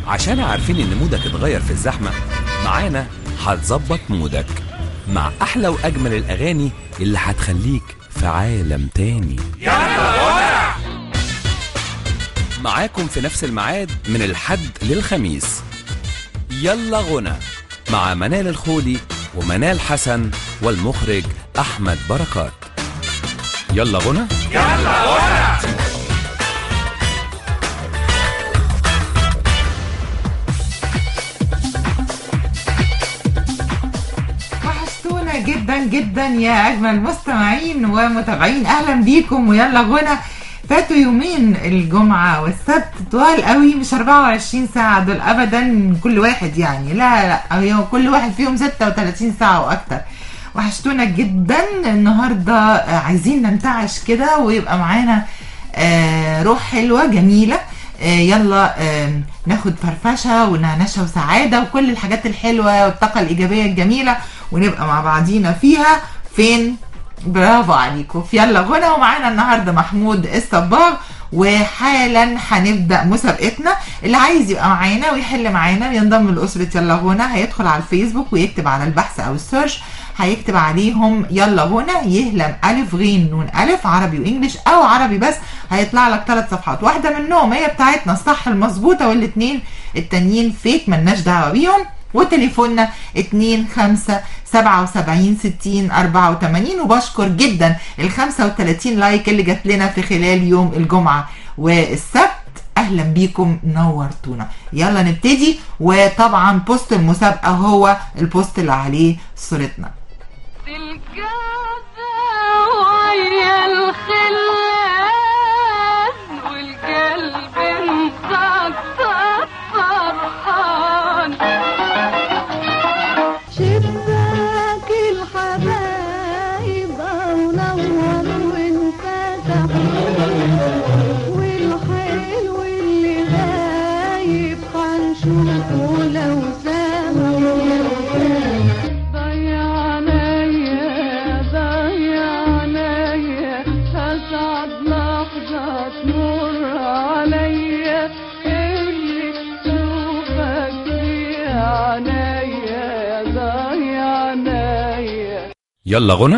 عشان عارفين ان مودك اتغير في الزحمة معانا هتظبط مودك مع احلى واجمل الاغاني اللي هتخليك في عالم تاني معاكم في نفس الميعاد من الحد للخميس يلا غنى مع منال الخولي ومنال حسن والمخرج احمد بركات يلا غنى وحشتونا جدا جدا يا اجمل مستمعين ومتابعين اهلا بيكم ويلا غنى فاتوا يومين الجمعة والسبت طوال قوي مش 24 ساعة دول ابدا كل واحد يعني لا لا هي كل واحد فيهم 36 ساعة واكتر وحشتونا جدا النهاردة آه، عايزين ننتعش كده ويبقى معانا آه، روح حلوة جميلة آه، يلا آه، ناخد فرفشه ونعنشه وسعاده وكل الحاجات الحلوه والطاقه الايجابيه الجميله ونبقى مع بعضينا فيها فين برافو عليكم في يلا غنى ومعانا النهارده محمود الصباغ وحالا هنبدا مسابقتنا اللي عايز يبقى معانا ويحل معانا وينضم لاسره يلا غنى هيدخل على الفيسبوك ويكتب على البحث او السيرش هيكتب عليهم يلا غنى يهلم الف غين نون الف عربي وانجليش او عربي بس هيطلع لك ثلاث صفحات واحده منهم هي بتاعتنا الصح المظبوطه والاثنين التانيين فيك ملناش دعوه بيهم وتليفوننا 2 5 77 60 84 وبشكر جدا ال 35 لايك اللي جات لنا في خلال يوم الجمعه والسبت اهلا بيكم نورتونا يلا نبتدي وطبعا بوست المسابقه هو البوست اللي عليه صورتنا الجازة ويا الخلان والقلب مصدق فرحان شباك الحبايب منور وانفتح والحلو اللي غايب هنشوفه لو سمح ضيعنايا ضيعنايا أسعد لحظة تمر عليا اللي تشوفك في عنايا ضيعنايا يلا غنى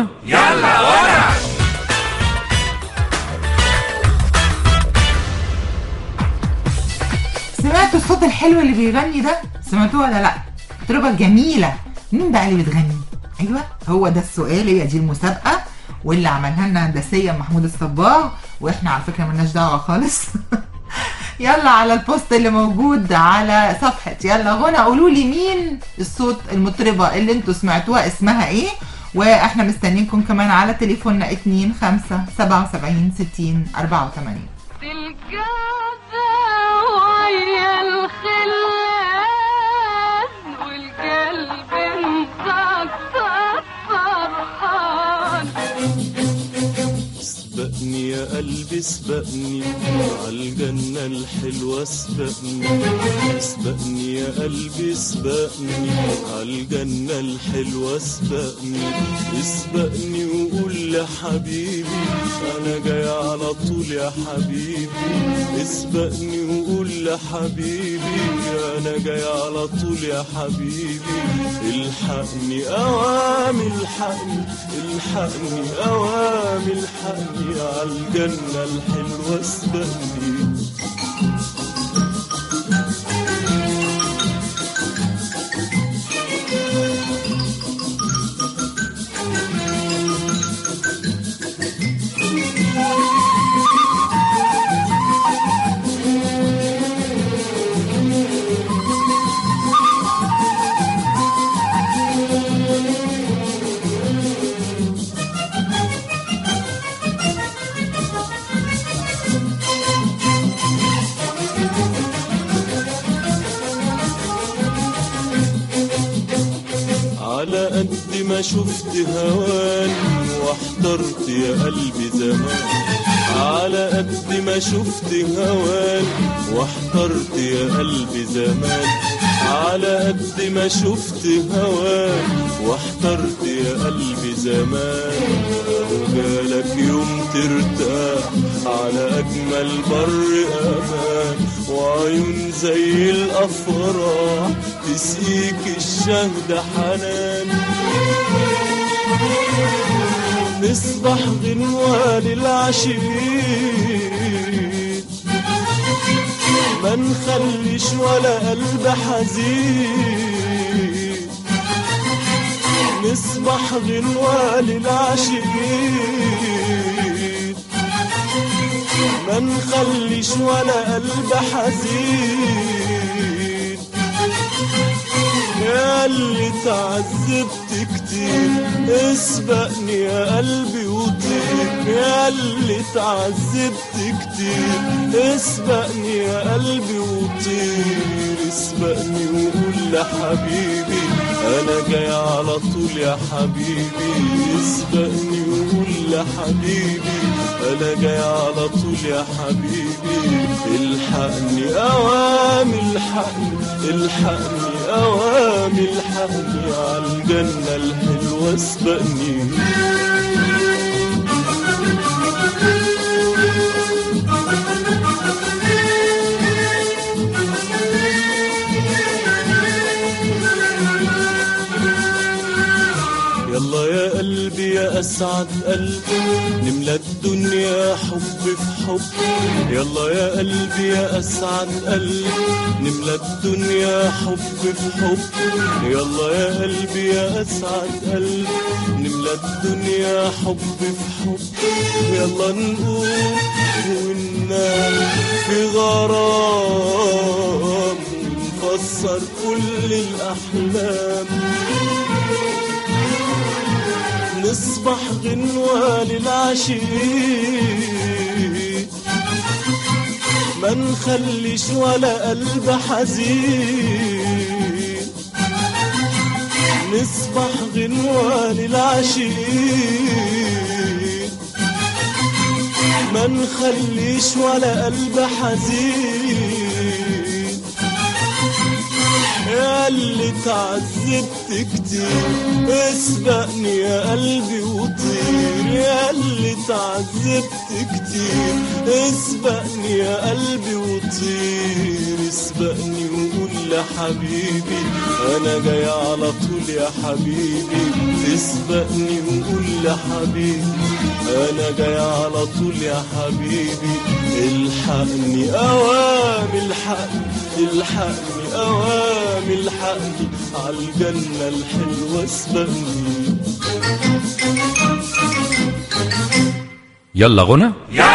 سمعتوا الصوت الحلو اللي بيغني ده سمعتوه ولا لا تجربه جميله مين بقى اللي بتغني ايوه هو ده السؤال هي دي المسابقه واللي عملها لنا هندسيا محمود الصباغ واحنا على فكره ملناش دعوه خالص يلا على البوست اللي موجود على صفحه يلا غنى قولوا لي مين الصوت المطربه اللي انتوا سمعتوها اسمها ايه واحنا مستنيينكم كمان على تليفوننا 2 5 77 60 84 الجازة ويا الخلان والقلب مصدق فرحان سبقني يا قلبي سبقني عالجنة الحلوة سبقني سبقني يا قلبي سبقني عالجنة الحلوة سبقني اسبقني وقول لحبيبي أنا جاي على طول يا حبيبي اسبقني وقول لحبيبي أنا جاي على طول يا حبيبي الحقني أوامي الحقني الحقني أوامي الحقني عالجنة الحلوة اسبقني على قد ما شفت هوان واحترت يا قلبي زمان على قد ما شفت هوان واحترت يا قلبي زمان على قد ما شفت هوان واحترت يا قلبي زمان وجالك يوم ترتاح على أجمل بر أمان وعيون زي الأفراح تسقيك الشهد حنان نصبح غنوة للعشيق ما نخليش ولا قلب حزين نصبح غنوة للعاشقين ما نخليش ولا قلب حزين يا اللي تعذبت كتير اسبقني يا قلبي وطير يا اللي تعذبت كتير اسبقني يا قلبي وطير اسبقني وقول لحبيبي انا جاي على طول يا حبيبي اسبقني وقول لحبيبي انا جاي على طول يا حبيبي الحقني اوامي الحقني الحقني اوامي الحقني عالجنة الحلوة اسبقني يلا يا قلبي يا اسعد قلب نملى الدنيا حب في حب يلا يا قلبي يا اسعد قلب نملى الدنيا حب في حب يلا يا قلبي يا اسعد قلب نملى الدنيا حب في حب يلا نقوم وننام في غرام ونفسر كل الاحلام نصبح غنوة للعشيق ما نخليش ولا قلب حزين نصبح غنوة للعشيق ما نخليش ولا قلب حزين يا اللي تعذبت كتير اسبقني يا قلبي وطير يا اللي تعذبت كتير اسبقني يا قلبي وطير اسبقني وقول لحبيبي انا جاي على طول يا حبيبي اسبقني وقول لحبيبي انا جاي على طول يا حبيبي الحقني اوامي الحقني الحقني اوامي الحقني عالجنة الحلوة اسبقني يلا غنى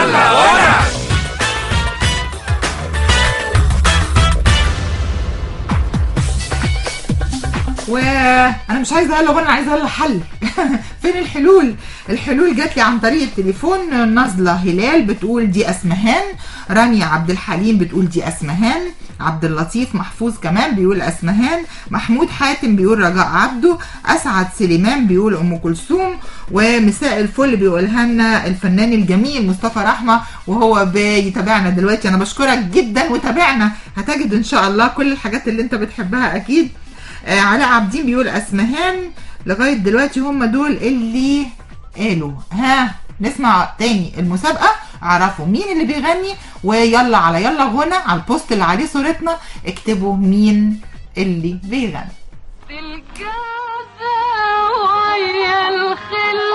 وانا مش عايزه اقول انا عايزه اقول حل فين الحلول الحلول جات لي عن طريق التليفون نازله هلال بتقول دي اسمهان رانيا عبد الحليم بتقول دي اسمهان عبد اللطيف محفوظ كمان بيقول اسمهان محمود حاتم بيقول رجاء عبده اسعد سليمان بيقول ام كلثوم ومساء الفل بيقولها لنا الفنان الجميل مصطفى رحمه وهو بيتابعنا دلوقتي انا بشكرك جدا وتابعنا هتجد ان شاء الله كل الحاجات اللي انت بتحبها اكيد آه علاء عابدين بيقول اسمهان لغايه دلوقتي هم دول اللي قالوا ها نسمع تاني المسابقه اعرفوا مين اللي بيغني ويلا على يلا غنى على البوست اللي عليه صورتنا اكتبوا مين اللي بيغني الجازة ويا الخلان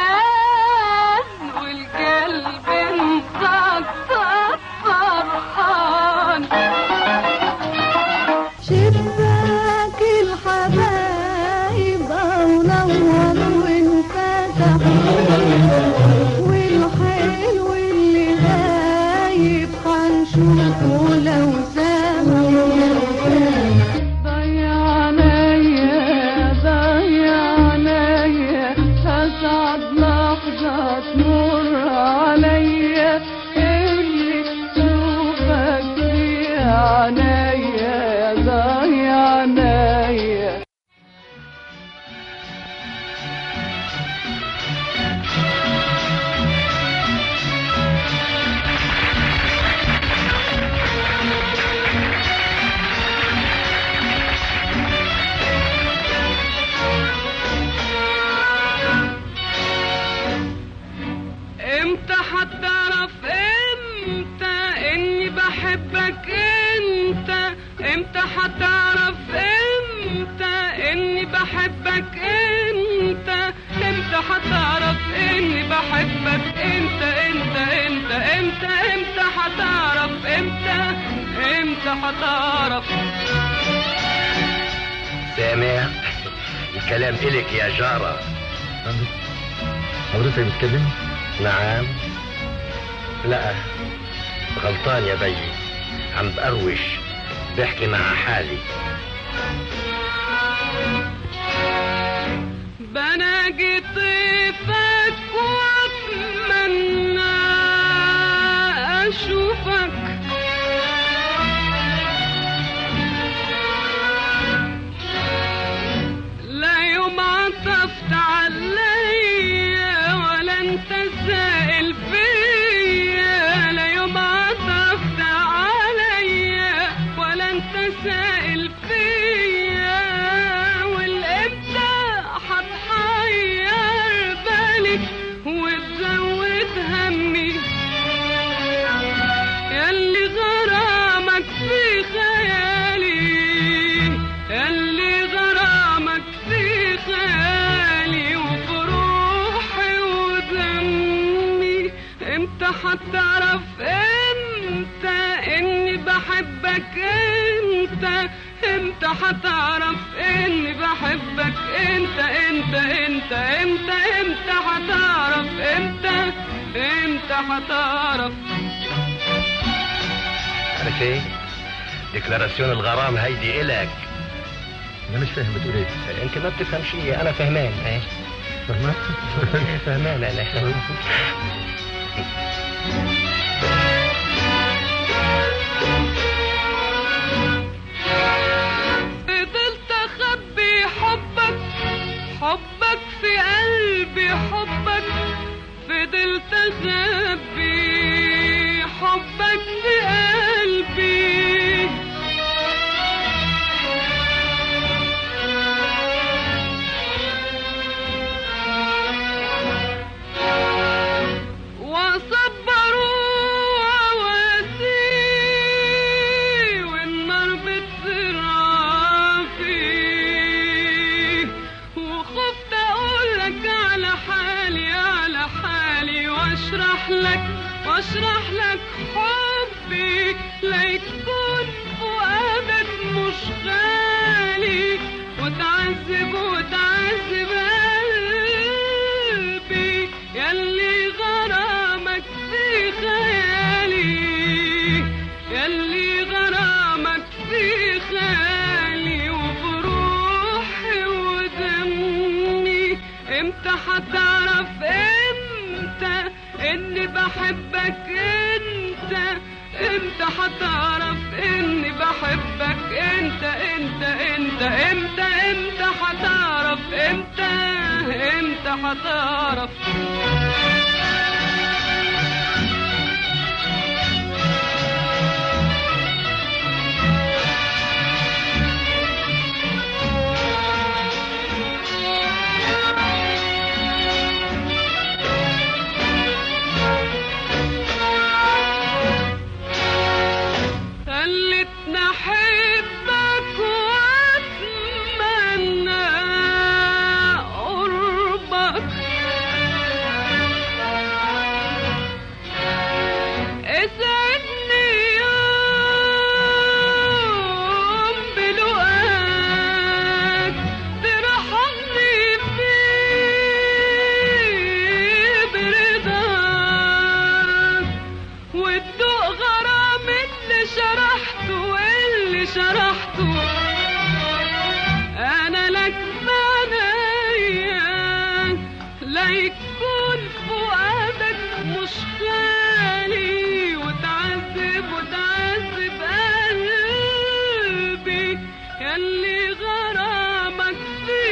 والقلب مصدق فرحان شباك الحبايب منور وانفتح والحلو اللي غايب هنشوفه لو سامح ضيعنايا ضيعنايا أسعد لحظة تمر عليا اللي تشوفك في عنايا ضيعنايا هتعرف امتى اني بحبك انت امتى هتعرف اني بحبك انت انت انت امتى امتى هتعرف امتى امتى هتعرف سامع الكلام إلك يا جارة حضرتك بتكلمني؟ نعم لا غلطان يا بيي عم بقروش بحكي مع حالي بناجي طيفك واتمنى اشوفك لا يوم عطفت عليا ولا انت سائل فيا لا يوم عطفت عليا ولا انت سائل فيا والامتى هتحير بالك وتزود همي ياللي غرامك في خيالي ياللي غرامك في خيالي وفي روحي ودمي امتى هتعرف امتى اني بحبك انت امتى هتعرف اني بحبك انت انت انت امتى امتى هتعرف امتى امتى هتعرف عارف ايه ديكلاراسيون الغرام هيدي إلك انا مش فاهم بتقول ايه انت ما بتفهم شيء انا فهمان ايه فاهمة؟ فهمان انا فضلت اخبي حبك حبك في قلبي حبك فضلت اخبي حبك في قلبي وصبروا واسي والنار بتزرع فيه وخفت اقولك على حالي على حالي واشرح لك واشرح لك حبي ليكون فؤادك مش غالي وتعذب وتعذب قلبي ياللي غرامك في خيالي ياللي غرامك في خيالي وفي روحي ودمي امتى هتعرف امتى اني بحبك انت امتى هتعرف اني بحبك انت انت انت امتى امتى هتعرف امتى امتى هتعرف خلتني احبك واتمنى قربك اسعدني يوم بلقاك ترحمني فيه برضاك وتدوق غرام اللي شرحته واللي شرحته انا لك بعنايا لا يكون فؤادك مش خالي وتعذب وتعذب قلبي ياللي غرامك في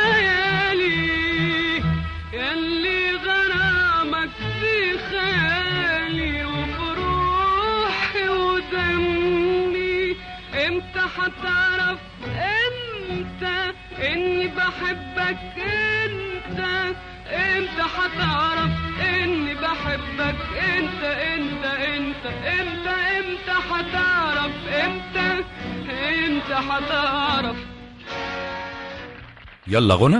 خيالي ياللي غرامك في خيالي وفي روحي ودمي امتى هتعرف امتى اني بحبك انت امتى هتعرف اني بحبك انت انت انت امتى امتى هتعرف امتى انت هتعرف يلا غنى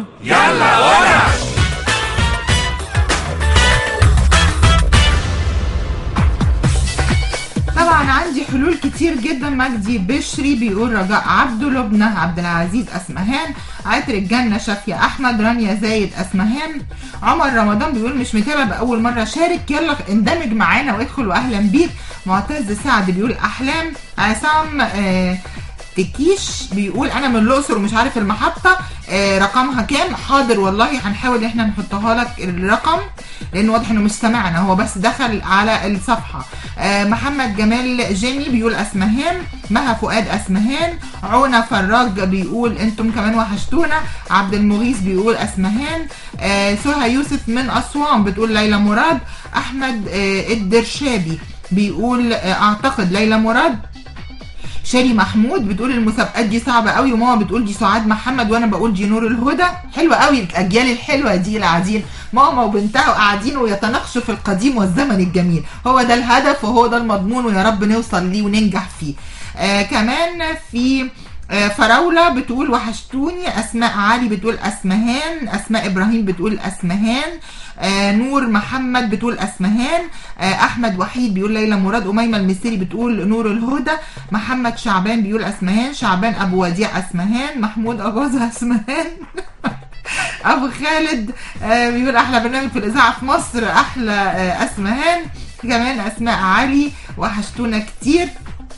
طبعا عندي حلول كتير جدا مجدي بشري بيقول رجاء عبده لبنى عبد العزيز اسمهان عطر الجنة شافية احمد رانيا زايد اسمهان عمر رمضان بيقول مش متابع باول مرة شارك يلا اندمج معانا وادخل واهلا بيك معتز سعد بيقول احلام عصام آه تكيش بيقول انا من الاقصر ومش عارف المحطه آه رقمها كام حاضر والله هنحاول ان احنا نحطها لك الرقم لان واضح انه مش سامعنا هو بس دخل على الصفحه آه محمد جمال جيمي بيقول اسمهان مها فؤاد اسمهان عونة فراج بيقول انتم كمان وحشتونا عبد المغيث بيقول اسمهان آه سهى يوسف من اسوان بتقول ليلى مراد احمد آه الدرشابي بيقول آه اعتقد ليلى مراد شاري محمود بتقول المسابقات دي صعبه قوي وماما بتقول دي سعاد محمد وانا بقول دي نور الهدى حلوه قوي الاجيال الحلوه دي اللي قاعدين ماما وبنتها قاعدين ويتناقشوا في القديم والزمن الجميل هو ده الهدف وهو ده المضمون ويا رب نوصل ليه وننجح فيه آه كمان في آه، فراولة بتقول وحشتوني أسماء علي بتقول أسمهان أسماء إبراهيم بتقول أسمهان آه نور محمد بتقول أسمهان آه أحمد وحيد بيقول ليلى مراد أميمة المسيري بتقول نور الهدى محمد شعبان بيقول أسمهان شعبان أبو وديع أسمهان محمود أباظة أسمهان أبو خالد آه بيقول أحلى برنامج في الإذاعة في مصر أحلى آه أسمهان كمان أسماء علي وحشتونا كتير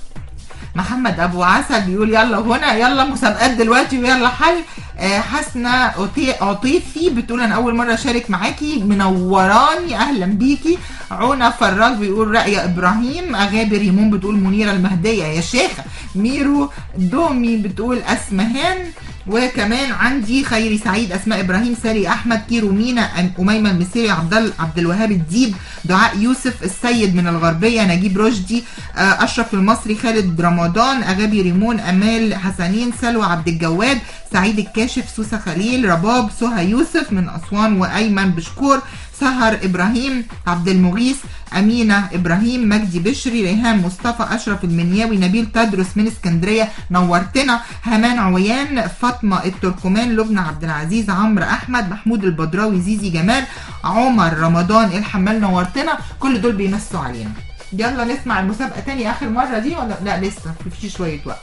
محمد ابو عسل بيقول يلا هنا يلا مسابقات دلوقتي ويلا حل آه، حسنة عطي- عطيفي بتقول انا اول مره اشارك معاكي منوراني اهلا بيكي عونة فراج بيقول رأي ابراهيم اغابي ريمون بتقول منيره المهديه يا شيخه ميرو دومي بتقول اسمهان وكمان عندي خيري سعيد اسماء ابراهيم ساري احمد كيرو مينا أم- اميمه المسيري عبد ال- عبد الوهاب الديب دعاء يوسف السيد من الغربيه نجيب رشدي آه، اشرف المصري خالد رمضان اغابي ريمون امال حسنين سلوى عبد الجواد سعيد الكاشف سوسه خليل رباب سهى يوسف من اسوان وايمن بشكور سهر ابراهيم عبد المغيث امينه ابراهيم مجدي بشري ريهام مصطفى اشرف المنياوي نبيل تدرس من اسكندريه نورتنا همان عويان فاطمه التركمان لبنى عبد العزيز عمرو احمد محمود البدراوي زيزي جمال عمر رمضان الحمال نورتنا كل دول بيمسوا علينا يلا نسمع المسابقه تاني اخر مره دي ولا لا لسه في شويه وقت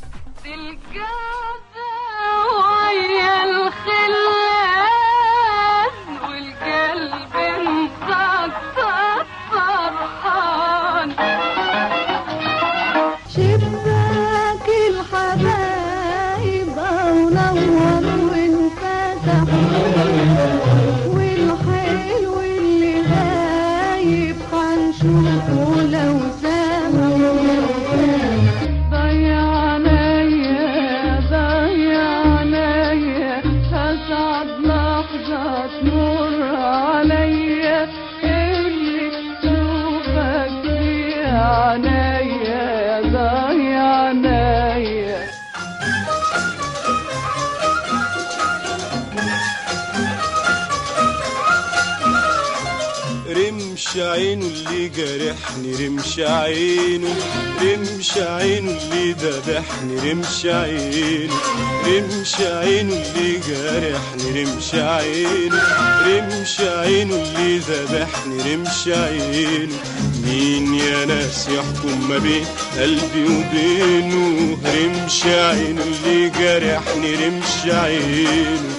الجازة ويا الخلان والقلب مصدق فرحان شباك الحبايب أنور وانفتح والحلو اللي غايب هنشوفه لو سامح ضيعنايا ضيعنايا أسعد لحظة تمر عليا اللي تشوفك في عنايا ضيعنايا رمش عينه اللي جرحني رمش عينه رمش عينه اللي ذبحني رمش عينه رمش عينه اللي جرحني رمش عينه رمش عينه اللي ذبحني رمش عينه مين يا ناس يحكم ما بين قلبي وبينه رمش عينه اللي جرحني رمش عينه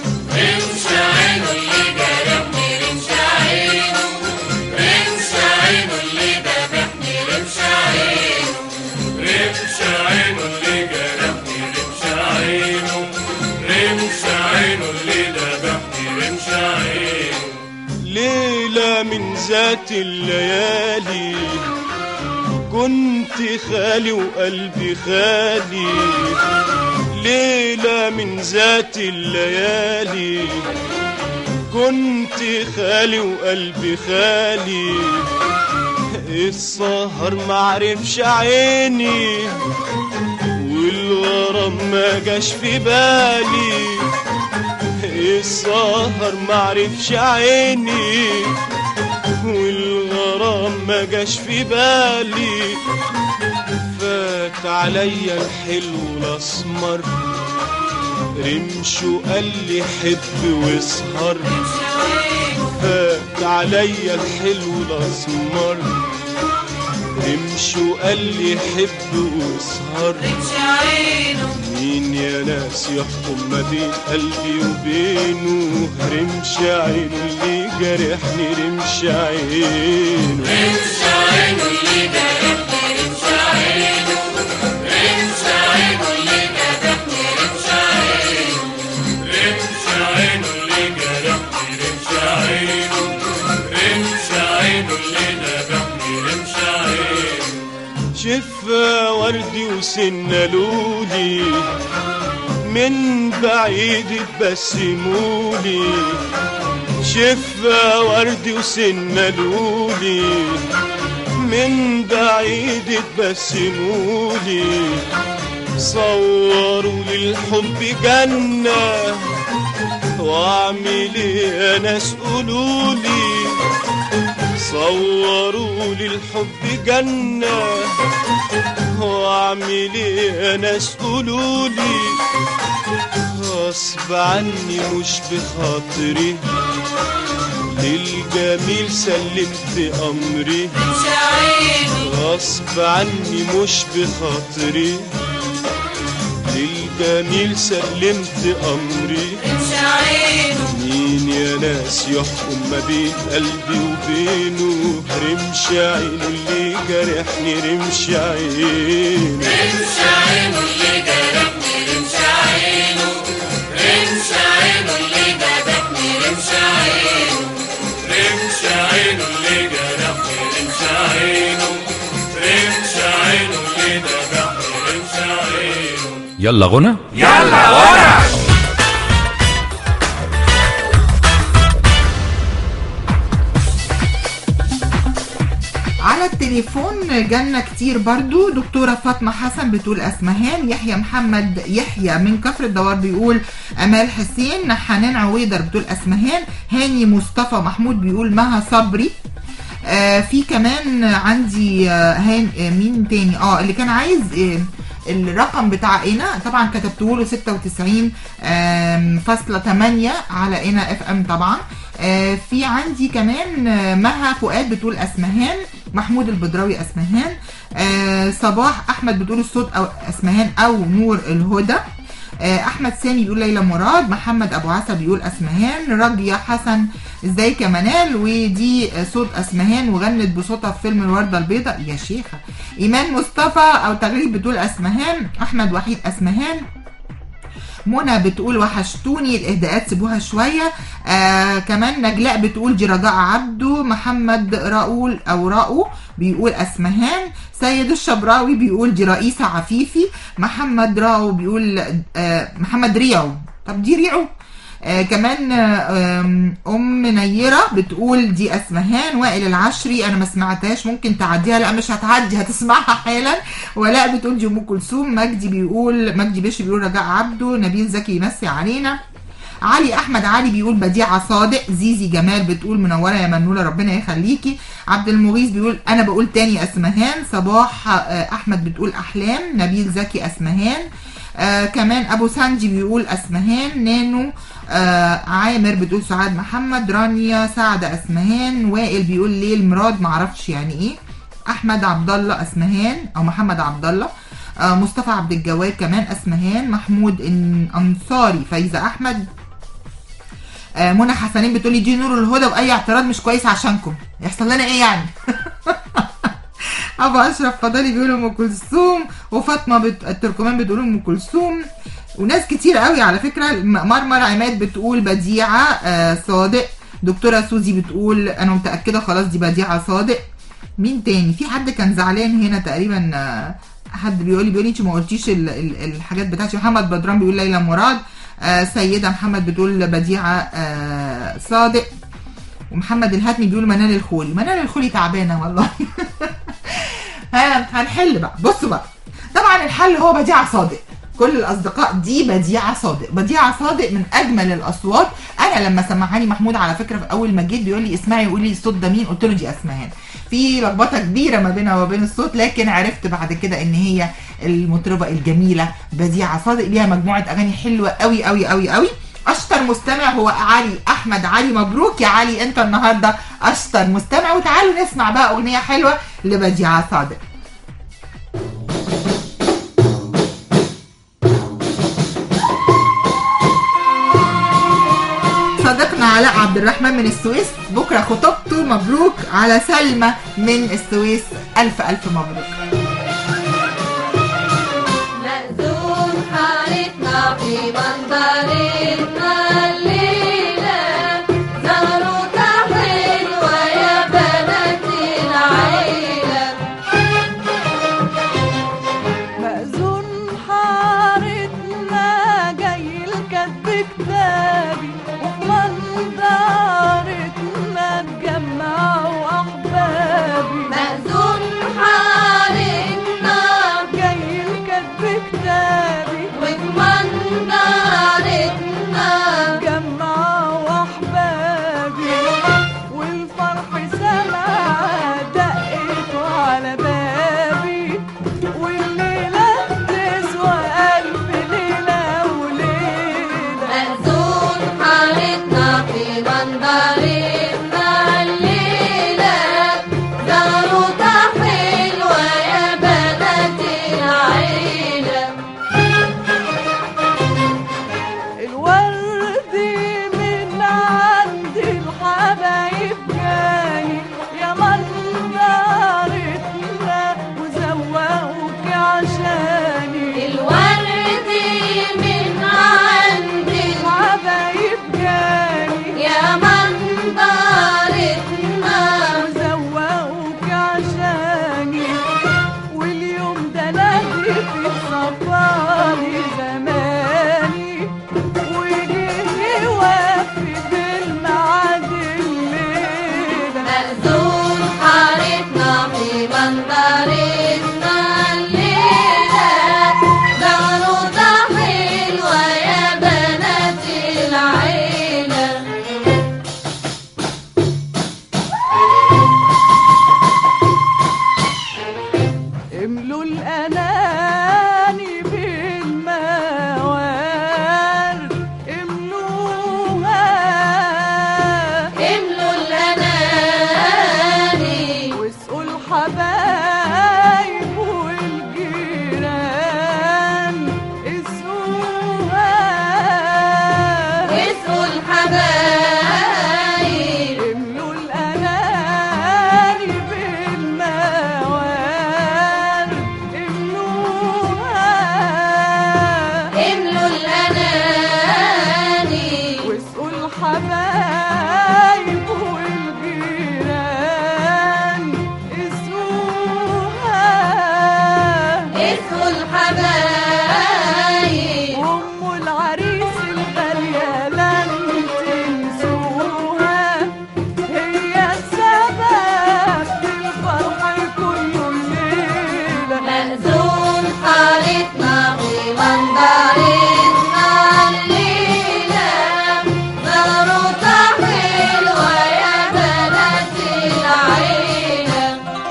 ليلة من ذات الليالي كنت خالي وقلبي خالي ليلة من ذات الليالي كنت خالي وقلبي خالي السهر معرفش عيني والغرام ما جاش في بالي السهر معرفش عيني والغرام ما جاش في بالي فات فات عليا الحلو الاسمر رمشه قال لي حب واسهر فات عليا الحلو الاسمر رمشه قال لي حب واسهر مين يا ناس يحكم ما بين قلبي وبينه رمش عينه اللي جرحني رمش عينه شفا وردي وسنة لولي من بعيد تبسمولي شفا وردي وسنة لولي من بعيد تبسمولي صوروا للحب جنة واعمل ايه يا ناس قولولي صوروا للحب جنة واعمل ايه يا ناس قولولي غصب عني مش بخاطري للجميل سلمت امري غصب عني مش بخاطري للجميل سلمت امري مين يا ناس يحكم ما بين قلبي وبينه رمش عينه اللي جرحني رمش عينه يلا غنى على التليفون جالنا كتير برضو دكتورة فاطمة حسن بتقول أسمهان يحيى محمد يحيى من كفر الدوار بيقول أمال حسين حنان عويدر بتقول أسمهان هاني مصطفى محمود بيقول مها صبري آه في كمان عندي آه هان آه مين تاني اه اللي كان عايز آه الرقم بتاع اينا طبعا كتبته له 96 آم، فاصلة 8 على اينا اف ام طبعا آه، في عندي كمان آه، مها فؤاد بتقول اسمهان محمود البدراوي اسمهان آه، صباح احمد بتقول الصوت او اسمهان او نور الهدى آه، احمد سامي بيقول ليلى مراد محمد ابو عسل بيقول اسمهان راجية حسن ازيك يا منال ودي آه، صوت اسمهان وغنت بصوتها في فيلم الوردة البيضاء يا شيخة ايمان مصطفى او تغريب بتقول اسمهان احمد وحيد اسمهان منى بتقول وحشتوني الاهداءات سيبوها شويه آه كمان نجلاء بتقول دي رجاء عبده محمد راؤول او راؤو بيقول اسمهان سيد الشبراوي بيقول دي رئيسه عفيفي محمد راؤو بيقول آه محمد ريعو طب دي ريعو آه كمان آه، آم، ام نيره بتقول دي اسمهان وائل العشري انا ما سمعتهاش ممكن تعديها لا مش هتعدي هتسمعها حالا ولاء بتقول دي ام كلثوم مجدي بيقول مجدي باشا بيقول رجاء عبده نبيل زكي يمسي علينا علي احمد علي بيقول بديعه صادق زيزي جمال بتقول منوره يا منوله ربنا يخليكي عبد المغيث بيقول انا بقول تاني اسمهان صباح آه، احمد بتقول احلام نبيل زكي اسمهان آه كمان ابو سانجي بيقول اسمهان نانو آه عامر بتقول سعاد محمد رانيا سعد اسمهان وائل بيقول ليل مراد معرفش يعني ايه احمد عبد الله اسمهان او محمد عبد الله آه مصطفى عبد الجواد كمان اسمهان محمود إن- انصاري فايزه احمد آه منى حسنين بتقولي دي نور الهدى واي اعتراض مش كويس عشانكم يحصل لنا ايه يعني ابو اشرف فضالي بيقول ام كلثوم وفاطمه بت... التركمان بتقول ام كلثوم وناس كتير قوي على فكره م- مرمر عماد بتقول بديعه آه صادق دكتوره سوزي بتقول انا متاكده خلاص دي بديعه صادق مين تاني في حد كان زعلان هنا تقريبا آه، حد بيقول لي بيقول لي انت ما قلتيش ال- ال- الحاجات بتاعتي محمد بدران بيقول ليلى مراد آه سيده محمد بتقول بديعه آه صادق ومحمد الهاتمي بيقول منال الخولي منال الخولي تعبانه والله ها هنحل بقى بصوا بقى طبعا الحل هو بديعه صادق كل الاصدقاء دي بديعه صادق بديعه صادق من اجمل الاصوات انا لما سمعاني محمود على فكره في اول ما جيت بيقول لي اسمعي يقول لي الصوت ده مين قلت له دي اسمهان في لخبطه كبيره ما بينها وبين الصوت لكن عرفت بعد كده ان هي المطربه الجميله بديعه صادق ليها مجموعه اغاني حلوه قوي قوي قوي قوي اشطر مستمع هو علي احمد علي مبروك يا علي انت النهارده اشطر مستمع وتعالوا نسمع بقى اغنيه حلوه لبديعه صادق صديقنا علاء عبد الرحمن من السويس بكره خطوبته مبروك على سلمى من السويس الف الف مبروك مأذون حارتنا في منظرتنا الليلة زهرتها حلوة يا بنات العيلة مأذون حارتنا جاي الكتب كتابي وفي منظرتنا اتجمعوا أحبابي مأذون حارتنا جاي الكتب كتابي وفي منظرتنا اتجمعوا أحبابي والفرح سمع دقته على بابي والليلة تسوى ألف ليلة وليلة مأذون حارتنا في منظرتنا الليلة زهرتها حلوة يا بنات العيلة الورد من عند الحبايب جاي يا منظرتنا وزوقوك عشاني الورد من عند الحبايب جاي يا منظرتنا وزوقوك عشاني واليوم ده نادي في صفاري زماني ويجي يوفي بالميعاد الليلة مأذون حارتنا في منظرتنا الليلة زهرتها حلوة يا بنات العيلة املوا الاناني بالموار املوها املوا الأناني واسقوا الحبايب والجيران اسقوها واسقوا الحبايب املوا الاناني بالموار املوها املوا الأناني واسقوا الحبايب والجيران اسقوها اسقوا الحبايب ام العريس الغالية لن تنسوها هي السبب في الفرح كل ليلة مأذون حارتنا في منظرتنا الليلة زهرتها حلوة يا بنات العيلة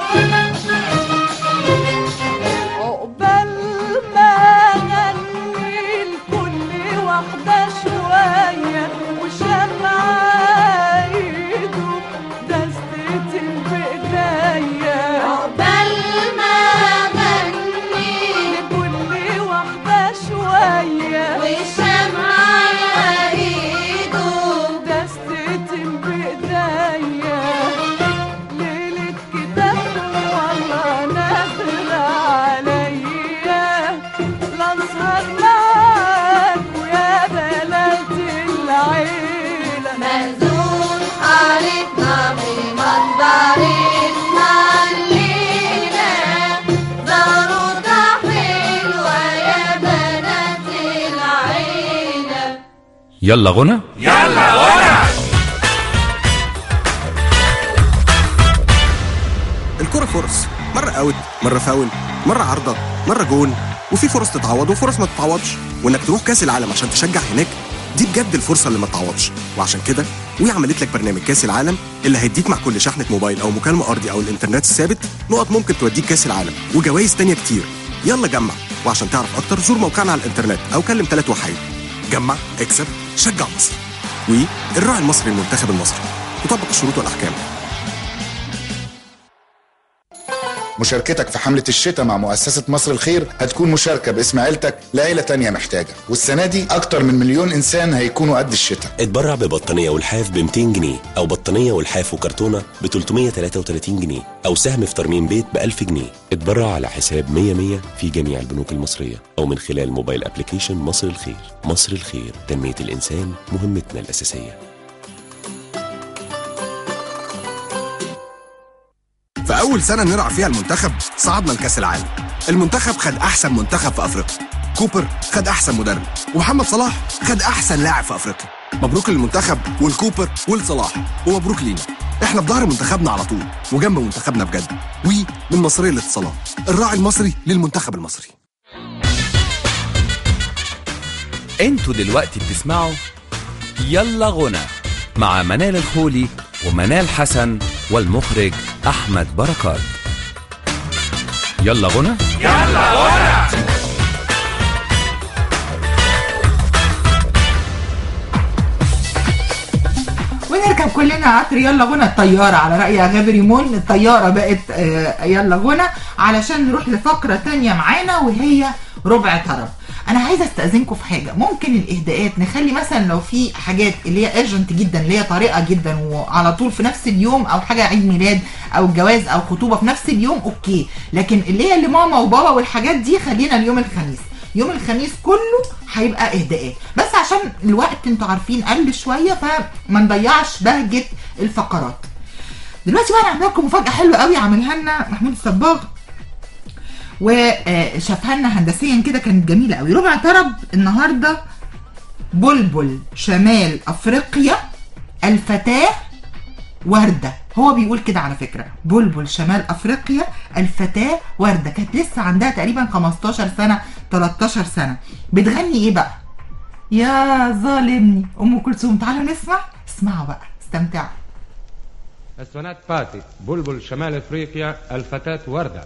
عقبال ما غني لكل واحدة شوية وشمع ايده دستة بإيديا عقبال ما غني لكل واحدة شوية والشمعة ايده دستة بإيديا ليلة كتابكم والله نادر عليا لأسهر معاكوا يا بنات العيلة مأذون حارتنا في منظرتنا الليلة زهرتها حلوة يا بنات العيلة يلا غنى الكرة فرص مرة اوت مرة فاول مرة عارضة مرة جون وفي فرص تتعوض وفرص ما تتعوضش وانك تروح كاس العالم عشان تشجع هناك دي بجد الفرصة اللي ما تتعوضش وعشان كده وي عملت لك برنامج كاس العالم اللي هيديك مع كل شحنة موبايل او مكالمة ارضي او الانترنت الثابت نقط ممكن توديك كاس العالم وجوائز تانية كتير يلا جمع وعشان تعرف اكتر زور موقعنا على الانترنت او كلم ثلاث وحيد جمع اكسب شجع مصر والراعي المصري المنتخب المصري تطبق الشروط والاحكام مشاركتك في حملة الشتاء مع مؤسسة مصر الخير هتكون مشاركة باسم عيلتك لعيلة تانية محتاجة والسنة دي أكتر من مليون إنسان هيكونوا قد الشتاء اتبرع ببطانية والحاف ب 200 جنيه أو بطانية والحاف وكرتونة ب 333 جنيه أو سهم في ترميم بيت ب 1000 جنيه اتبرع على حساب 100 100 في جميع البنوك المصرية أو من خلال موبايل أبليكيشن مصر الخير مصر الخير تنمية الإنسان مهمتنا الأساسية في أول سنة نرعى فيها المنتخب صعدنا لكأس العالم المنتخب خد أحسن منتخب في أفريقيا كوبر خد أحسن مدرب ومحمد صلاح خد أحسن لاعب في أفريقيا مبروك للمنتخب والكوبر والصلاح ومبروك لينا احنا في ظهر منتخبنا على طول وجنب منتخبنا بجد وي من مصرية للاتصالات الراعي المصري للمنتخب المصري انتوا دلوقتي بتسمعوا يلا غنى مع منال الخولي ومنال حسن والمخرج احمد بركات يلا غنى ونركب كلنا قطر يلا غنى الطيارة على رأي أغابي ريمون الطيارة بقت آه، يلا غنى علشان نروح لفقرة تانية معانا وهي ربع طرب انا عايزه استاذنكم في حاجه ممكن الاهداءات نخلي مثلا لو في حاجات اللي هي ايرجنت جدا اللي هي طارئه جدا وعلى طول في نفس اليوم او حاجه عيد ميلاد او جواز او خطوبه في نفس اليوم اوكي لكن اللي هي لماما وبابا والحاجات دي خلينا اليوم الخميس يوم الخميس كله هيبقى اهداءات بس عشان الوقت انتوا عارفين قل شويه فما نضيعش بهجه الفقرات دلوقتي بقى انا عامله لكم مفاجاه حلوه قوي عاملها لنا محمود الصباغ وشافها لنا هندسيا كده كانت جميله قوي ربع طرب النهارده بلبل شمال افريقيا الفتاه ورده هو بيقول كده على فكره بلبل شمال افريقيا الفتاه ورده كانت لسه عندها تقريبا 15 سنه 13 سنه بتغني ايه بقى يا ظالمني ام كلثوم تعالوا نسمع اسمعوا بقى استمتعوا السونات فاتي بلبل شمال افريقيا الفتاة وردة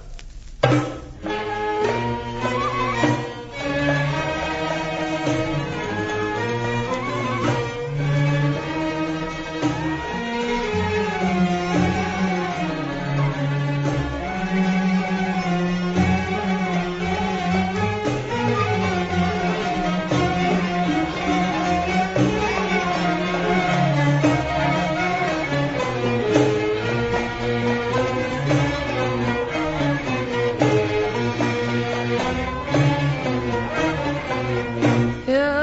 يا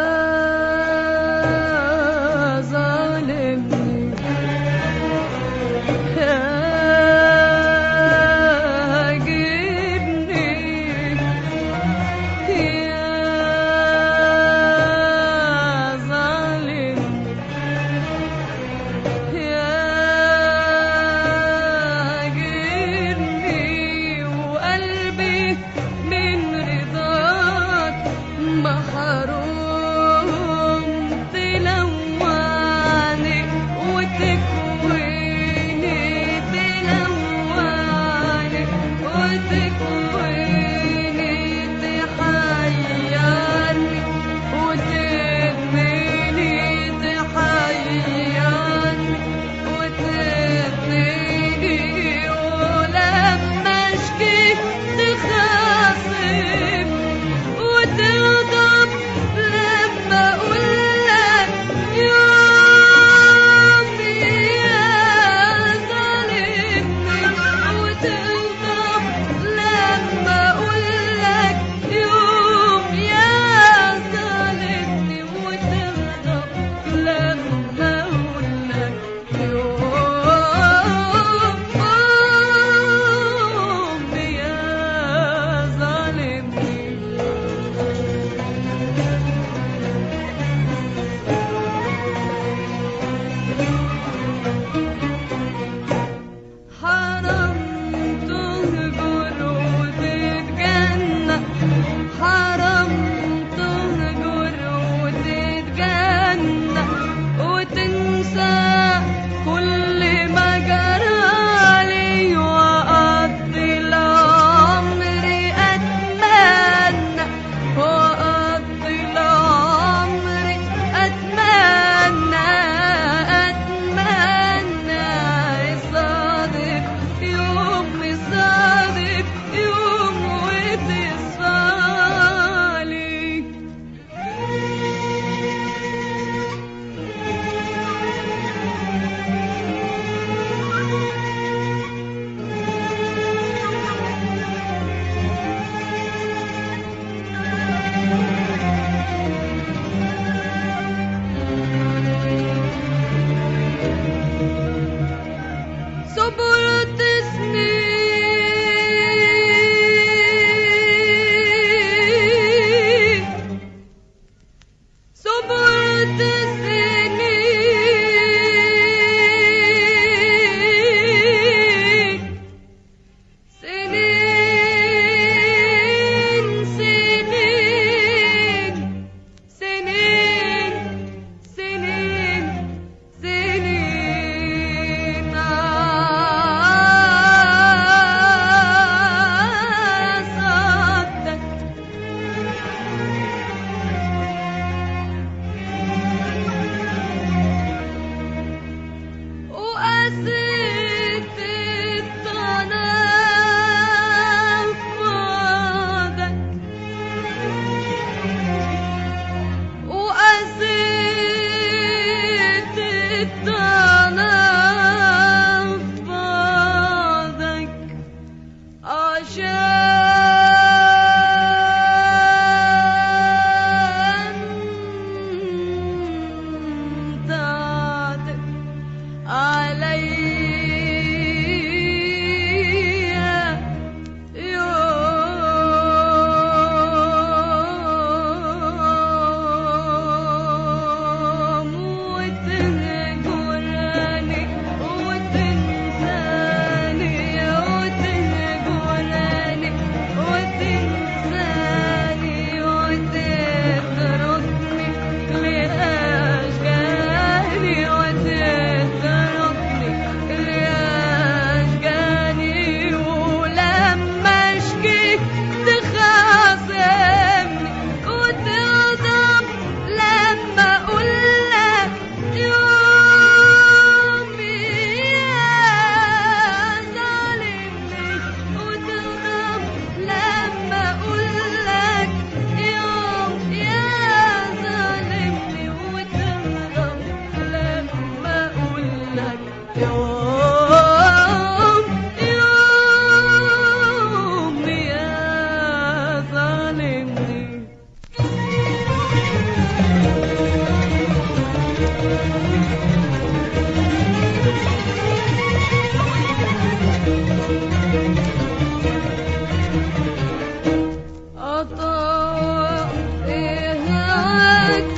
قطع إهواك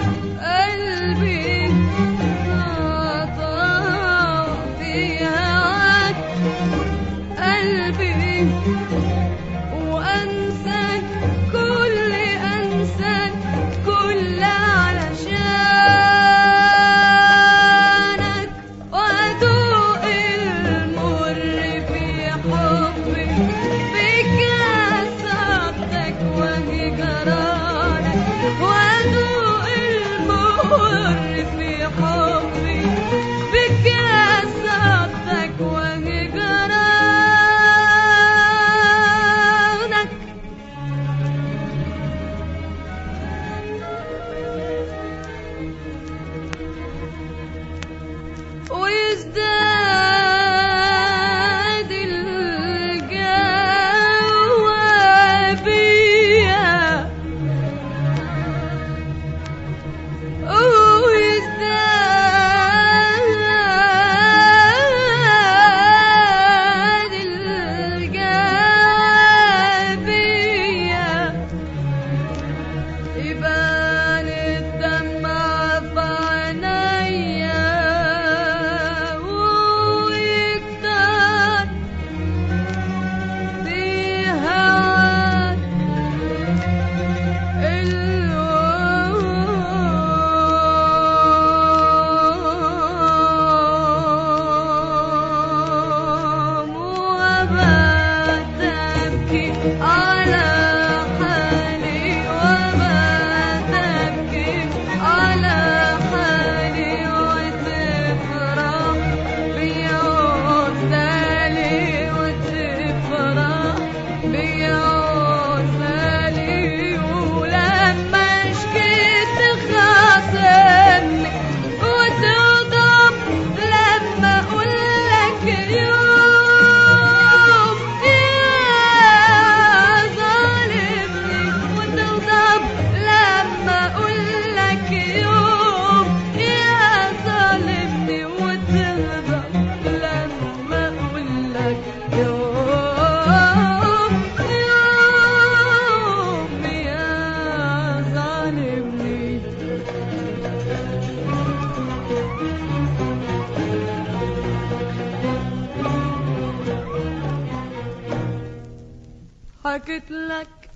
قلبي قطع في هواك قلبي وأنساك كل أنساك كل علشانك وأدوق المر في حبي في كاس عطك وهي جرانك وأدوق المر في حبي في كاس عطك وهي جرانك ويزداد الجوابية ويزداد الجوابية يبان الدمع في عينيا ويكتر في هواك الوام وبات أبكي على حالي وبات أبكي على حالي وتفرح بيا وتالي وتفرح بيا وتالي ولما شكيت خاصمني وتغضب لما اقول لك يوم يا ظالمني وتغضب لما اقول لك يوم يا ظالمني وتغضب لما اقول لك يوم يوم يا ظالمني حكيت لك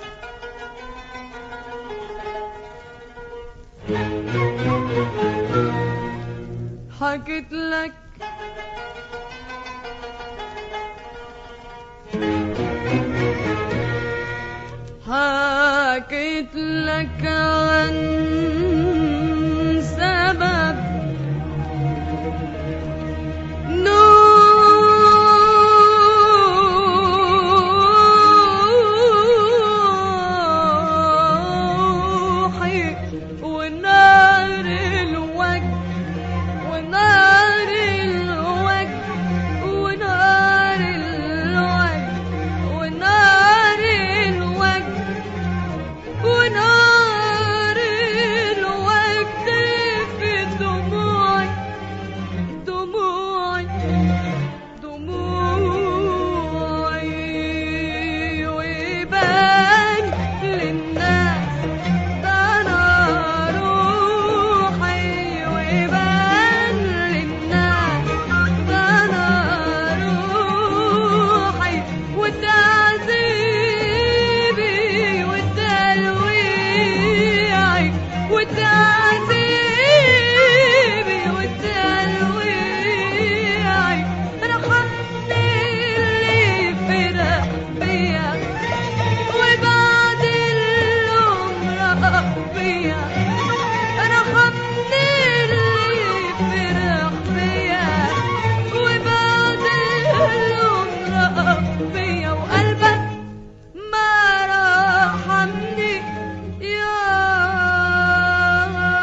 حكيت لك حكيت لك عن سبب نوحي ونار الوجه ونار الوجه ونار الوجه ونار الوجه ونار الوجه في دموعي دموعي دموعي ويبان للناس ده انا روحي ويبان للناس ده انا روحي وتعذيبي وتلويعي وتعذيبي وتلويعي انا خدني اللي فرح بيا وبعد العمر بيا انا خدني اللي فرح بيا وبعد العمر بيا وقلبك ما رحمني يا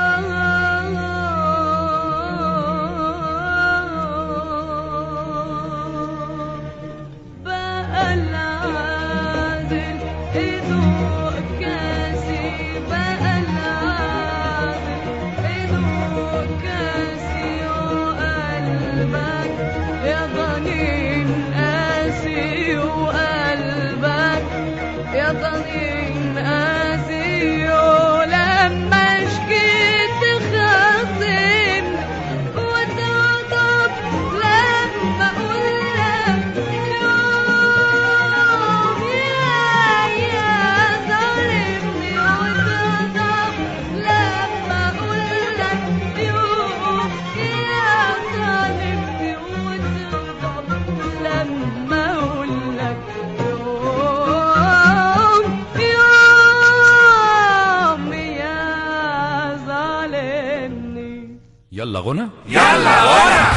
يلا غنى يلا غنى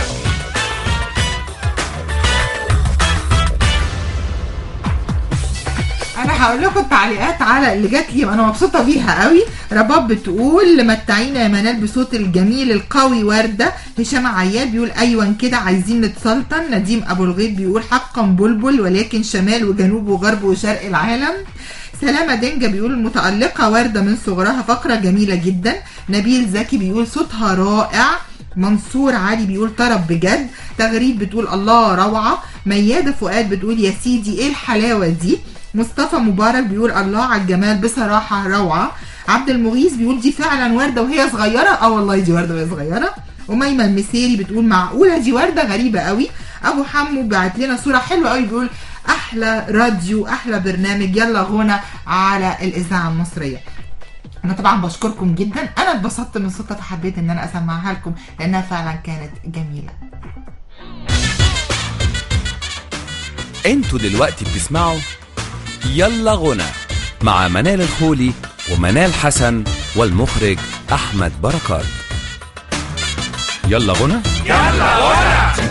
انا هقول لكم التعليقات على اللي جات لي انا مبسوطه بيها قوي رباب بتقول متعينا يا منال بصوت الجميل القوي ورده هشام عياد بيقول ايوه كده عايزين نتسلطن نديم ابو الغيط بيقول حقا بلبل ولكن شمال وجنوب وغرب وشرق العالم سلامة دنجة بيقول المتألقة وردة من صغرها فقرة جميلة جدا نبيل زكي بيقول صوتها رائع منصور علي بيقول طرب بجد تغريد بتقول الله روعة ميادة فؤاد بتقول يا سيدي ايه الحلاوة دي مصطفى مبارك بيقول الله على الجمال بصراحة روعة عبد المغيث بيقول دي فعلا وردة وهي صغيرة اه والله دي وردة وهي صغيرة أميمة المسيري بتقول معقولة دي وردة غريبة قوي أبو حمو بعت لنا صورة حلوة قوي بيقول أحلى راديو أحلى برنامج يلا غنى على الإذاعة المصرية انا طبعا بشكركم جدا انا اتبسطت من صوتها فحبيت ان انا اسمعها لكم لانها فعلا كانت جميله انتوا دلوقتي بتسمعوا يلا غنى مع منال الخولي ومنال حسن والمخرج احمد بركات يلا غنى يلا غنى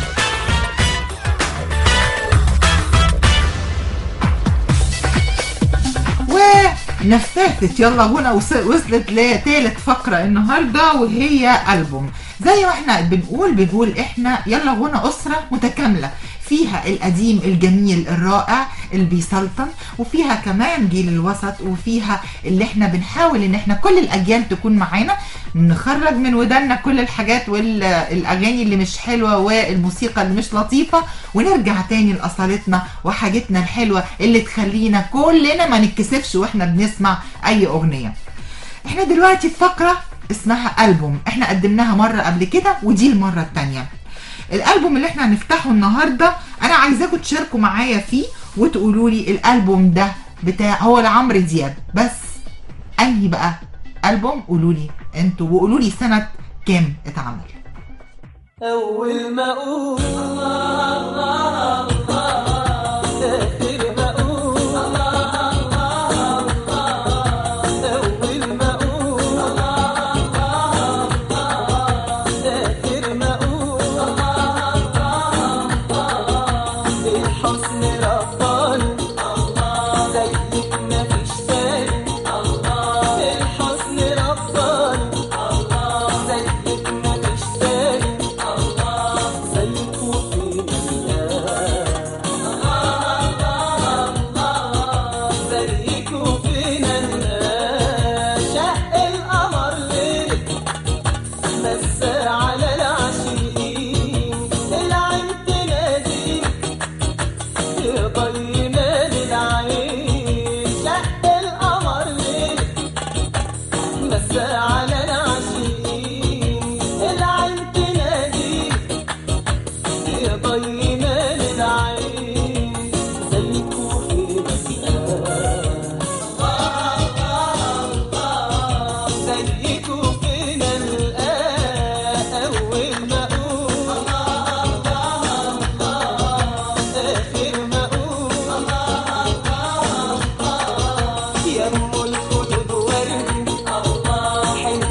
ونفذت يلا غنى وص- وصلت لثالث فقرة النهاردة وهي ألبوم زي ما احنا بنقول بنقول احنا يلا غنى أسرة متكاملة فيها القديم الجميل الرائع اللي بيسلطن وفيها كمان جيل الوسط وفيها اللي احنا بنحاول ان احنا كل الاجيال تكون معانا نخرج من ودنا كل الحاجات والاغاني اللي مش حلوه والموسيقى اللي مش لطيفه ونرجع تاني لاصالتنا وحاجتنا الحلوه اللي تخلينا كلنا ما نتكسفش واحنا بنسمع اي اغنيه احنا دلوقتي في فقره اسمها ألبوم احنا قدمناها مرة قبل كده ودي المرة التانية الألبوم اللي احنا هنفتحه النهاردة أنا عايزاكم تشاركوا معايا فيه وتقولوا لي الألبوم ده بتاع هو لعمرو دياب بس أنهي بقى ألبوم قولوا لي انتوا وقولوا لي سنة كام اتعمل أول ما أقول الله آخر ما أقول أول ما أقول آخر ما أقول الحسن رباني زيك مفيش تاني الحسن رباني زيك مفيش تاني زيك وفينا زيك وفينا شق القمر ليلك بس على العاشقين العين تناديك يضينا للعين شق القمر ليلك بس على العاشقين العين تناديك يضينا للعين زيك وفينا زيك وفينا الآن أول ما أقول آخر ما أقول يا أم الخدود وردي حنت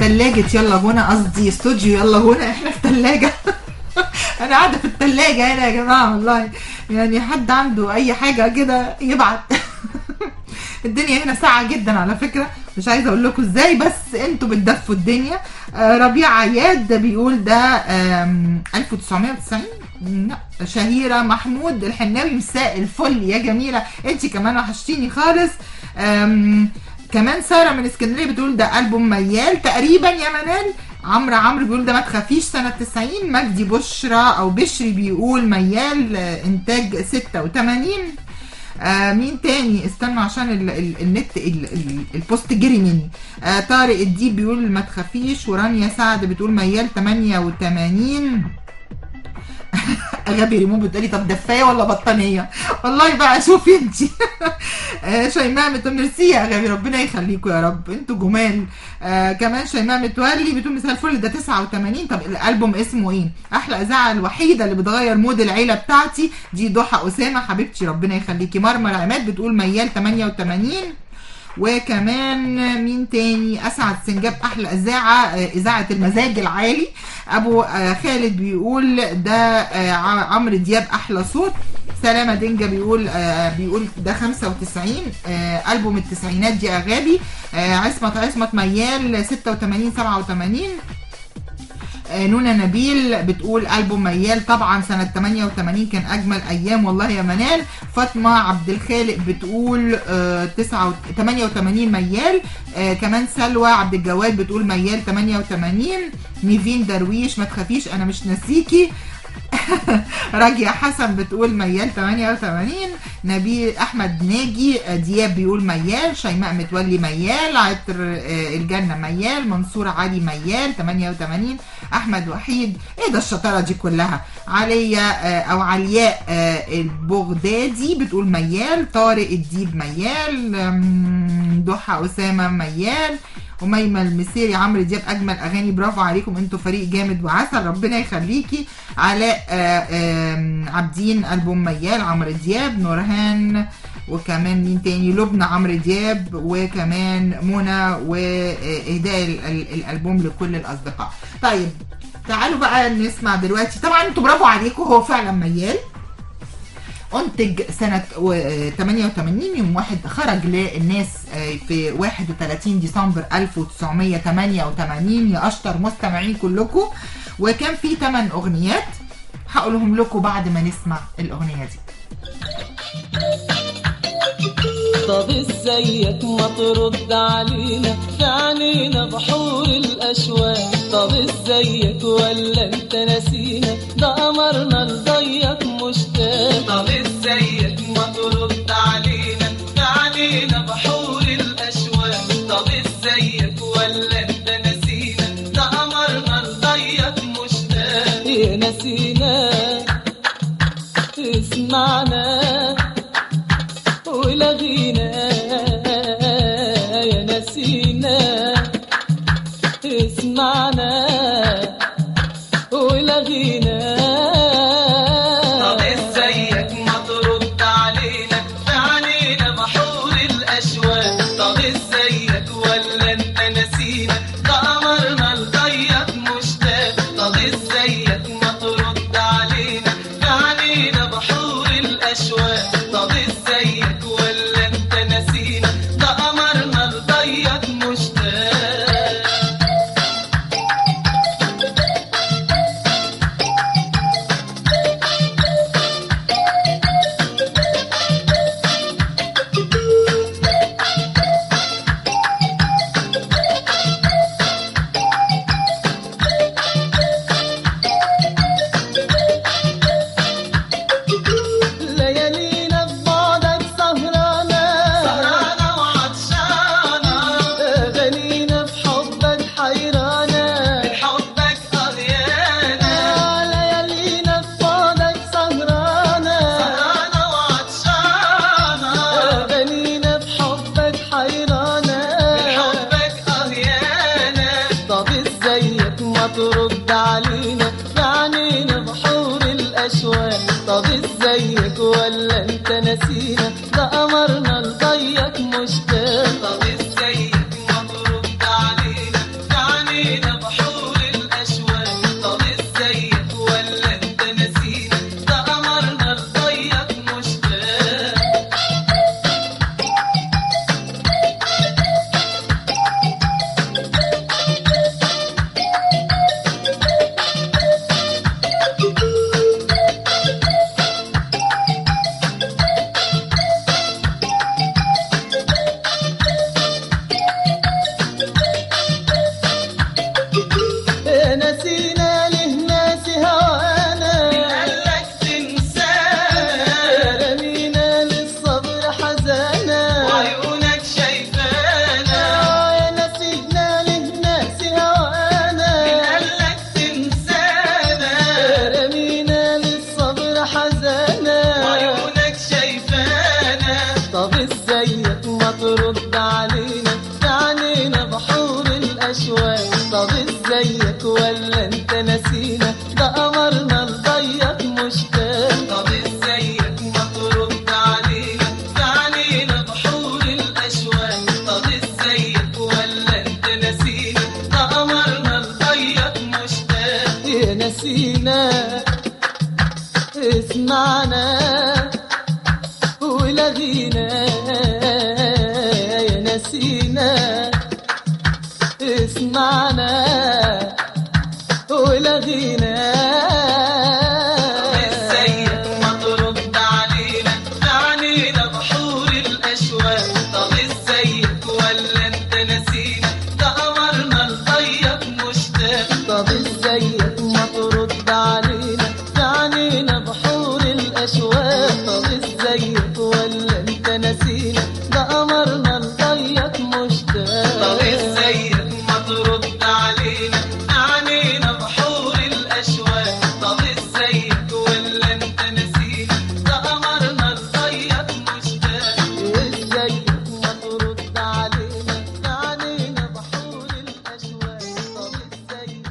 تلاجة يلا غنى قصدي استوديو يلا غنى احنا في تلاجة انا قاعدة في التلاجة هنا يا جماعة والله يعني حد عنده اي حاجة كده يبعت الدنيا هنا ساعة جدا على فكرة مش عايزة اقول لكم ازاي بس انتوا بتدفوا الدنيا آه، ربيع عياد ده بيقول ده آم، 1990 لا شهيرة محمود الحناوي مساء الفل يا جميلة انت كمان وحشتيني خالص آم، كمان سارة من اسكندرية بتقول ده ألبوم ميال تقريبا يا منال عمرو عمرو بيقول ده ما تخافيش سنة 90 مجدي بشرى أو بشري بيقول ميال آه، إنتاج 86 آه مين تاني استنوا عشان ال ال النت ال ال البوست جري مني آه طارق الديب بيقول ما تخافيش ورانيا سعد بتقول ميال 88 غبي ريمون بتقولي طب دفايه ولا بطانيه والله بقى شوفي انت آه شيماء مت- ميرسي يا غبي ربنا يخليكم يا رب انتوا جمال آه كمان شيماء متولي بتقول مساء الفل ده 89 طب الالبوم اسمه ايه احلى اذاعه الوحيده اللي بتغير مود العيله بتاعتي دي ضحى اسامه حبيبتي ربنا يخليكي مرمر عماد بتقول ميال 88 وكمان مين تاني اسعد سنجاب احلى اذاعه آه، اذاعه المزاج العالي ابو آه، خالد بيقول ده آه، ع- عمرو دياب احلى صوت سلامة دنجا بيقول آه بيقول ده 95 آه ألبوم التسعينات دي أغابي آه عصمت عصمت ميال 86 87 آه، نونا نبيل بتقول ألبوم ميال طبعا سنة 88 كان أجمل أيام والله يا منال فاطمة عبد الخالق بتقول آه، تسعة وت- 88 ميال آه، كمان سلوى عبد الجواد بتقول ميال 88 نيفين درويش ما تخافيش أنا مش ناسيكي راجية حسن بتقول ميال 88 نبيل احمد ناجي آه، دياب بيقول ميال شيماء متولي ميال عطر آه، الجنه ميال منصور علي ميال 88 احمد وحيد ايه ده الشطاره دي كلها عليا آه، او علياء آه، البغدادي بتقول ميال طارق الديب ميال آم، ضحى اسامه ميال أميمة المسيري عمرو دياب أجمل أغاني برافو عليكم أنتوا فريق جامد وعسل ربنا يخليكي علاء آه، آم، عابدين ألبوم ميال عمرو دياب نورهان وكمان مين تاني لبنى عمرو دياب وكمان منى وإهداء ال- ال- الألبوم لكل الأصدقاء طيب تعالوا بقى نسمع دلوقتي طبعا انتوا برافو عليكم هو فعلا ميال انتج سنة و- 88 يوم واحد خرج للناس آه، في 31 ديسمبر 1988 يا اشطر مستمعين كلكم وكان في 8 اغنيات هقولهم لكم بعد ما نسمع الاغنية دي طب ازيك ما ترد علينا في عينينا بحور الاشواق طب ازيك ولا انت نسينا ده قمرنا لضيق مشتاق طب ازيك ما ترد علينا في عينينا بحور الاشواق طب ازيك ولا انت نسينا ده قمرنا لضيق مشتاق يا نسينا اسمعنا ولغينا يا نسينا اسمعنا ولغينا طب ازيك ما ترد علينا في عينينا بحور الاشواق طب ازيك ولا انت نسينا ده قمرنا لضيق مشتاق طب ازيك ما ترد علينا في عينينا بحور الاشواق طب ازيك ولا انت نسينا ده قمرنا لضيق مشتاق ليالينا ببعدك سهرانة سهرانة وعطشانة أغانينا بحبك حيرانة بحبك قريانة ليالينا ببعدك سهرانة سهرانة وعطشانة أغانينا بحبك حيرانة بحبك قريانة طب ازيك ما ترد علينا في عينينا بحور الاشواق طب ازيك ولا انت نسينا ده قمرنا لضيق مشتاق طب ازيك ما ترد علينا في المعنى ولغينا ازيك ما ترد علينا عنينا بحور الاشواق طب ازيك ولا انت نسينا ده قمرنا لطيب مشتاق طب ازيك ما ترد علينا عنينا بحور الاشواق طب ازيك ولا انت نسينا ده قمرنا لطيب مشتاق طب ازيك ما ترد علينا عنينا بحور الاشواق طب ازيك ولا انت نسينا ده قمرنا لطيب مشتاق ازيك ما ترد علينا عنينا بحور الاشواق طب ازيك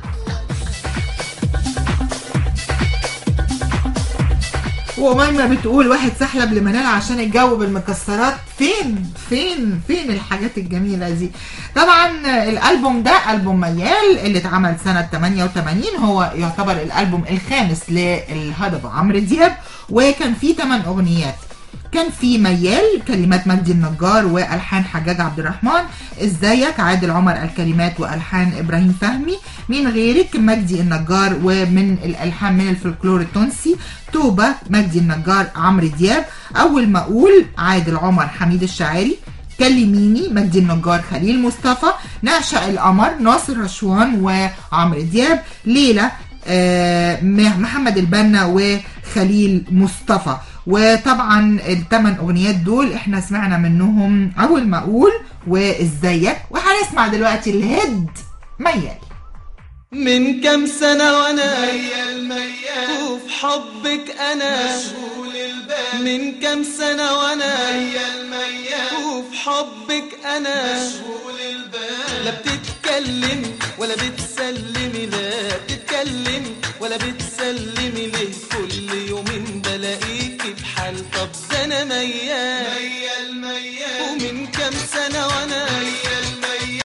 ومايمة بتقول واحد سحلب لمنال عشان الجو بالمكسرات فين فين فين الحاجات الجميلة دي طبعا الألبوم ده ألبوم ميال اللي اتعمل سنة 88 هو يعتبر الألبوم الخامس للهضبة عمرو دياب وكان فيه 8 أغنيات كان في ميال كلمات مجدي النجار والحان حجاج عبد الرحمن ازيك عادل عمر الكلمات والحان ابراهيم فهمي مين غيرك مجدي النجار ومن الالحان من الفلكلور التونسي توبه مجدي النجار عمرو دياب اول ما اقول عادل عمر حميد الشاعري كلميني مجدي النجار خليل مصطفى نعشق القمر ناصر رشوان وعمرو دياب ليلى آه، محمد البنا وخليل مصطفى وطبعا الثمان اغنيات دول احنا سمعنا منهم اول ما اقول وازيك وهنسمع دلوقتي الهيد ميال من كام سنة وانا ميال ميال وفي حبك انا مشغول البال من كام سنة وانا ميال ميال وفي حبك انا مشغول البال لا بتتكلمي ولا بتسلمي لا بتتكلمي ولا بتسلمي ليه كل يومين بلاقيكي بحال طب ده انا ميال ميال ميال ومن كام سنة وانا ميال